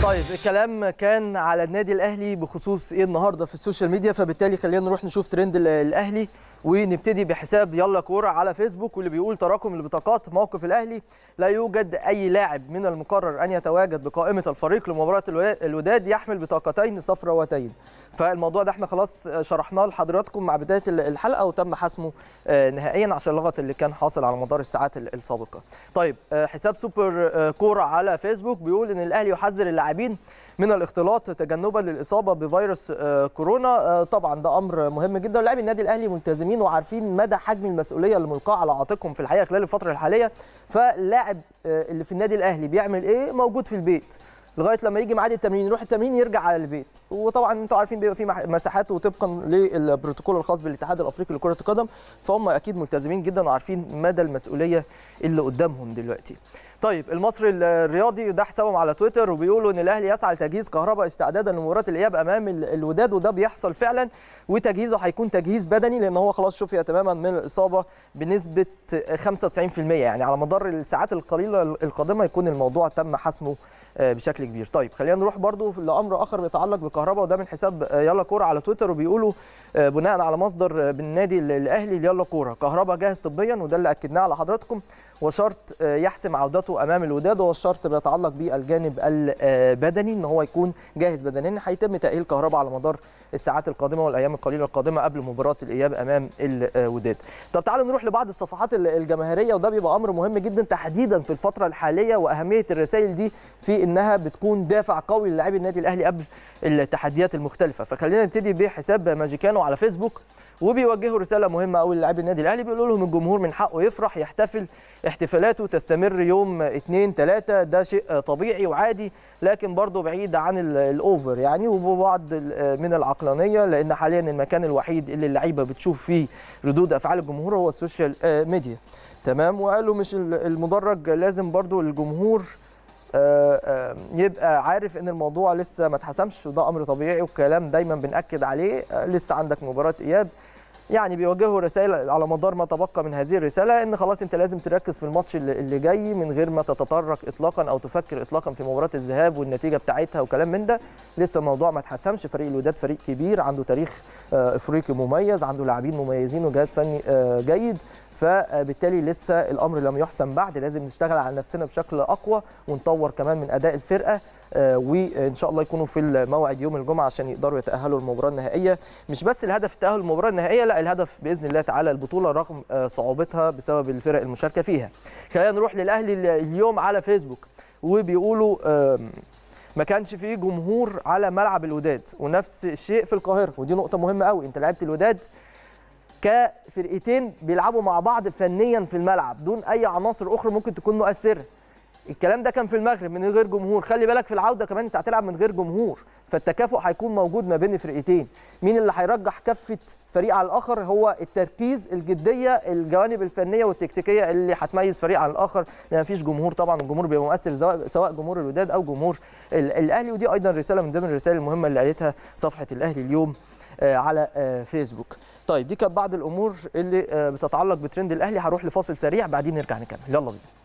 طيب الكلام كان على النادي الاهلي بخصوص ايه النهارده في السوشيال ميديا فبالتالي خلينا نروح نشوف ترند ال- الاهلي ونبتدي بحساب يلا كوره على فيسبوك واللي بيقول تراكم البطاقات موقف الاهلي لا يوجد اي لاعب من المقرر ان يتواجد بقائمه الفريق لمباراه الوا- الوداد يحمل بطاقتين صفراوتين فالموضوع ده احنا خلاص شرحناه لحضراتكم مع بدايه ال- الحلقه وتم حسمه آه، نهائيا عشان اللغط اللي كان حاصل على مدار الساعات ال- السابقه طيب آه، حساب سوبر آه، كوره على فيسبوك بيقول ان الاهلي يحذر اللاعبين من الاختلاط تجنبا للاصابه بفيروس آه، كورونا آه، طبعا ده امر مهم جدا لاعبي النادي الاهلي ملتزمين وعارفين مدى حجم المسؤوليه اللي ملقاه على عاتقهم في الحقيقه خلال الفتره الحاليه فاللاعب آه، اللي في النادي الاهلي بيعمل ايه موجود في البيت لغايه لما يجي ميعاد التمرين يروح التمرين يرجع على البيت وطبعا انتوا عارفين بيبقى في مح- مساحات وطبقا للبروتوكول الخاص بالاتحاد الافريقي لكره القدم فهم اكيد ملتزمين جدا وعارفين مدى المسؤوليه اللي قدامهم دلوقتي طيب المصري الرياضي ده حسابهم على تويتر وبيقولوا ان الاهلي يسعى لتجهيز كهرباء استعدادا لمباراه الاياب امام ال- الوداد وده بيحصل فعلا وتجهيزه هيكون تجهيز بدني لان هو خلاص شفي تماما من الاصابه بنسبه 95% يعني على مدار الساعات القليله القادمه يكون الموضوع تم حسمه آه، بشكل كبير طيب خلينا نروح برضو لامر اخر بيتعلق بالكهرباء وده من حساب آه، يلا كوره على تويتر وبيقولوا آه، بناء على مصدر آه، بالنادي ال- الاهلي يلا كوره كهرباء جاهز طبيا وده اللي اكدناه على حضراتكم وشرط آه، يحسم عودته امام الوداد وهو الشرط بيتعلق بالجانب البدني ان هو يكون جاهز بدنيا هيتم تاهيل كهرباء على مدار الساعات القادمه والايام القليله القادمه قبل مباراه الاياب امام الوداد طب تعالوا نروح لبعض الصفحات ال- الجماهيريه وده بيبقى امر مهم جدا تحديدا في الفتره الحاليه واهميه الرسائل دي في انها بتكون دافع قوي للاعبي النادي الاهلي قبل التحديات المختلفه فخلينا نبتدي بحساب ماجيكانو على فيسبوك وبيوجهوا رساله مهمه قوي للاعبي النادي الاهلي بيقولوا لهم الجمهور من حقه يفرح يحتفل احتفالاته تستمر يوم 2 3 ده شيء طبيعي وعادي لكن برضه بعيد عن ال- الاوفر يعني وبعض ال- من العقلانيه لان حاليا المكان الوحيد اللي اللعيبه بتشوف فيه ردود افعال الجمهور هو السوشيال آه، ميديا تمام وقالوا مش ال- المدرج لازم برضه الجمهور آه، آه، يبقى عارف ان الموضوع لسه ما اتحسمش وده امر طبيعي والكلام دايما بناكد عليه آه، لسه عندك مباراه اياب يعني بيوجهوا رسائل على مدار ما تبقى من هذه الرساله ان خلاص انت لازم تركز في الماتش اللي اللي جاي من غير ما تتطرق اطلاقا او تفكر اطلاقا في مباراه الذهاب والنتيجه بتاعتها وكلام من ده لسه الموضوع ما اتحسمش فريق الوداد فريق كبير عنده تاريخ آه، افريقي مميز عنده لاعبين مميزين وجهاز فني آه، جيد فبالتالي لسه الامر لم يحسم بعد لازم نشتغل على نفسنا بشكل اقوى ونطور كمان من اداء الفرقه آه، وان شاء الله يكونوا في الموعد يوم الجمعه عشان يقدروا يتاهلوا للمباراه النهائيه مش بس الهدف التاهل للمباراه النهائيه لا الهدف باذن الله تعالى البطوله رغم آه، صعوبتها بسبب الفرق المشاركه فيها خلينا نروح للاهلي اليوم على فيسبوك وبيقولوا آم، ما كانش فيه جمهور على ملعب الوداد ونفس الشيء في القاهره ودي نقطه مهمه قوي انت لعبت الوداد كفرقتين بيلعبوا مع بعض فنيا في الملعب دون اي عناصر اخرى ممكن تكون مؤثره الكلام ده كان في المغرب من غير جمهور خلي بالك في العوده كمان انت هتلعب من غير جمهور فالتكافؤ هيكون موجود ما بين الفرقتين مين اللي هيرجح كفه فريق على الاخر هو التركيز الجديه الجوانب الفنيه والتكتيكيه اللي هتميز فريق عن الاخر لان مفيش جمهور طبعا الجمهور بيبقى مؤثر سواء- سواء جمهور الوداد او جمهور ال- الاهلي ودي ايضا رساله من ضمن الرسائل المهمه اللي قالتها صفحه الاهلي اليوم آه، على آه، فيسبوك طيب دي كانت بعض الامور اللي آه، بتتعلق بترند الاهلي هروح لفاصل سريع بعدين نرجع نكمل يلا بينا